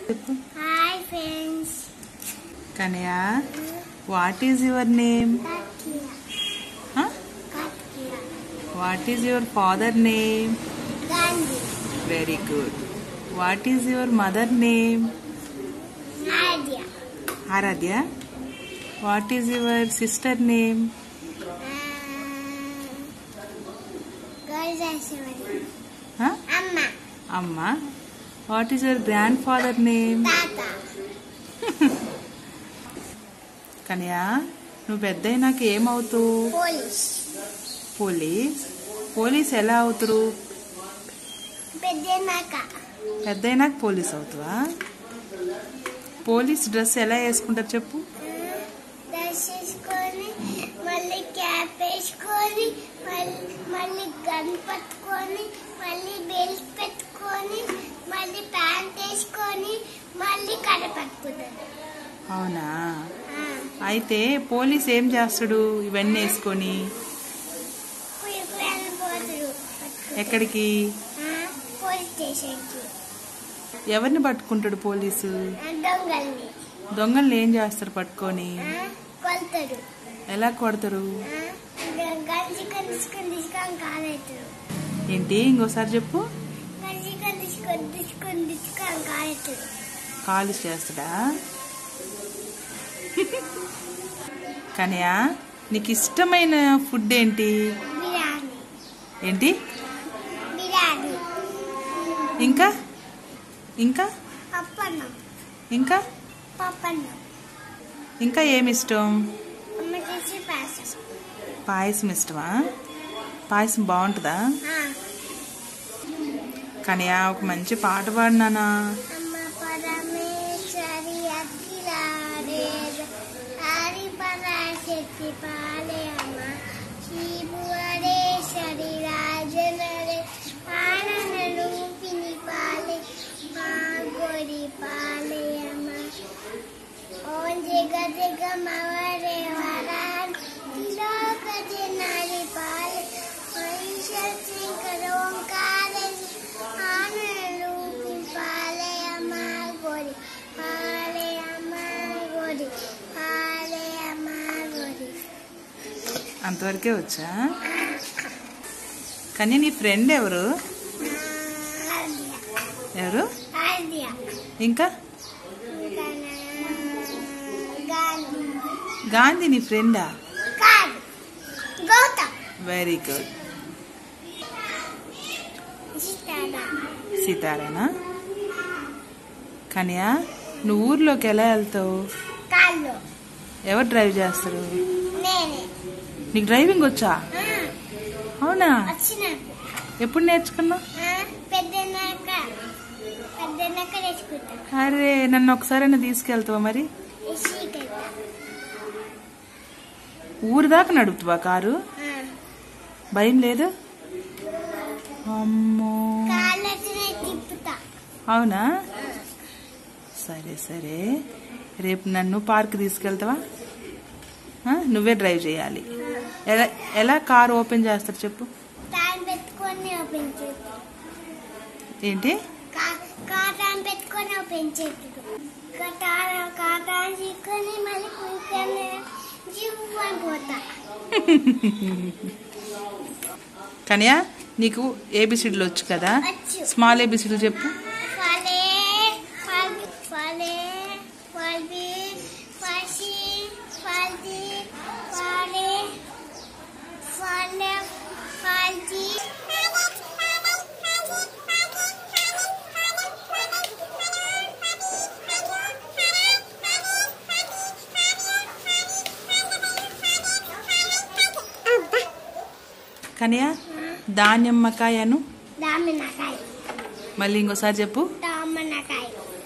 చెప్పు hi friends Kanaya what is your name కట్కియా కట్కియా what is your father name Gandhi very good what is your mother name Nadia Aradhya what is your sister name గోల్జేశ్వరి అమ్మ అమ్మ what is your grandfather name తాత కనయా నువ్వు పెద్ద అయినాక ఏమవుతావు పోలీస్ పోలీస్ పోలీస్ ఎలా అవుతురు పెద్దనాక పెద్ద అయినాక పోలీస్ అవుతావా పోలీస్ డ్రెస్ ఎలా వేసుకుంటారు చెప్పు దర్శించుకొని మళ్ళీ క్యాప్ వేసుకొని మళ్ళీ మళ్ళీ గన్ పట్టుకొని మళ్ళీ బెల్ట్ పెట్టుకొని మళ్ళీ ప్యాంట్ వేసుకొని మళ్ళీ కడ పట్టుకుంటారు అవునా ఆ, అయితే పోలీస్ ఏం చేస్తాడు ఇవన్నీ వేసుకొని కుయ్య కుయ్యని పోతారు ఎక్కడికి ఆ, పోలీస్ స్టేషన్కి ఎవరిని పట్టుకుంటాడు పోలీసు ఆ, దొంగల్ని దొంగల్ని ఏం చేస్తారు పట్టుకొని ఆ, కొలుతారు ఎలా కొడతారు ఆ, గంజికొని తీసుకొని తీసుకొని కాలవుతారు ఏంటి ఇంకోసారి చెప్పు గంజికొని తీసుకొని తీసుకొని తీసుకొని కాలవుతారు కాలు చేస్తాడా కనయా నీకు ఇష్టమైన ఫుడ్ ఏంటి బిర్యానీ ఏంటి బిర్యానీ ఇంకా ఇంకా పప్పన్నం ఇంకా పప్పన్నం ఇంకా ఏమి ఇష్టం అమ్మ చేసి పాయసం పాయసం ఇష్టమా పాయసం బాగుంటుందా ఆ, కనయా ఒక మంచి పాట పాడినానా అమ్మ పరమేశ్వరి అఖిలారే హరి పరాశక్తి పాలే అమ్మ శివుడేశ్వరి రాజనరే పాలన రూపిణి పాలే మా గోరి పాలే అమ్మ ఓం జగ జగ మవరే వరాన్ తిలోక జనారి పాలే మహిషర్ శంకర ఓంకారే ఆనందరూపి పాలే అమ్మ గోరి పాలే అమ్మ గోరి పాలే అమ్మ గోరి అంతవరకే వచ్చా కానీ నీ ఫ్రెండ్ ఎవరు ఆద్య ఎవరు ఆద్య ఇంకా గాంధీ గాంధీ నీ ఫ్రెండా కాదు గౌతమ్ వెరీ గుడ్ సీతారా సీతారానా కన్యా నువ్వు ఊర్లోకి ఎలా వెళ్తావు కాళ్ళు ఎవరు డ్రైవ్ చేస్తారు నేనే నీకు డ్రైవింగ్ వచ్చా ఆ, అవునా వచ్చినాకు ఎప్పుడు నేర్చుకున్నావు ఆ, పెద్దనాక పెద్దనాక తెచ్చుకుంటా అరే నన్ను ఒకసారైనా తీసుకెళ్తావా మరి సీకెళ్తా ఊరు దాకా నడుపుతావా కారు భయం లేదు అమ్మో కాళ్ళతోనే తిప్పుతా అవునా సరే సరే రేపు నన్ను పార్క్ తీసుకెళ్తావా ఆ, నువ్వే డ్రైవ్ చేయాలి ఎలా ఎలా కారు ఓపెన్ చేస్తారు చెప్పు తాను పెట్టుకొని ఓపెన్ చేతుడు ఏంటి కాటాన్ పెట్టుకొని ఓపెన్ చేతుడు కటాన కాటాన్ తీసుకొని మళ్ళీ కూర్చొని జీవని పోతా కన్యా నీకు ఏబిసిడ్లు వచ్చు కదా వచ్చు స్మాల్ ఏబిసిడ్లు చెప్పు ఫాలే ఫాల్ ఫాలే ఫాల్బి ఫాసి ఫాల్ది ఫాలే ఫాలే ఫాల్ది కన్యా దానిమ్మకాయను దామినకాయ మళ్ళీ ఇంకోసారి చెప్పు దామనకాయ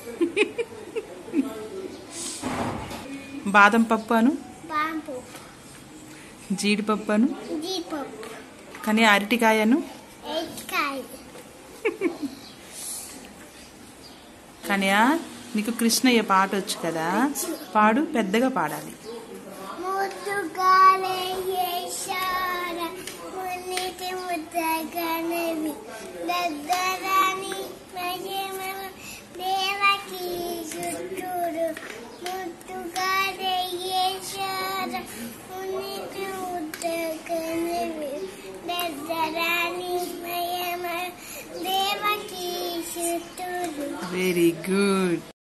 బాదం పప్పు అను బాంపు జీడిపప్పు అను జీపప్పు కానీ అరటికాయను ఎయిట్కాయ కన్యా నీకు కృష్ణయ్య పాట వచ్చు కదా పాడు పెద్దగా పాడాలి ముద్దుగాలే ఏషార మున్నిటి ముద్దగనవి దగ్గరాని మహిమ దేవకి వెరీ గుడ్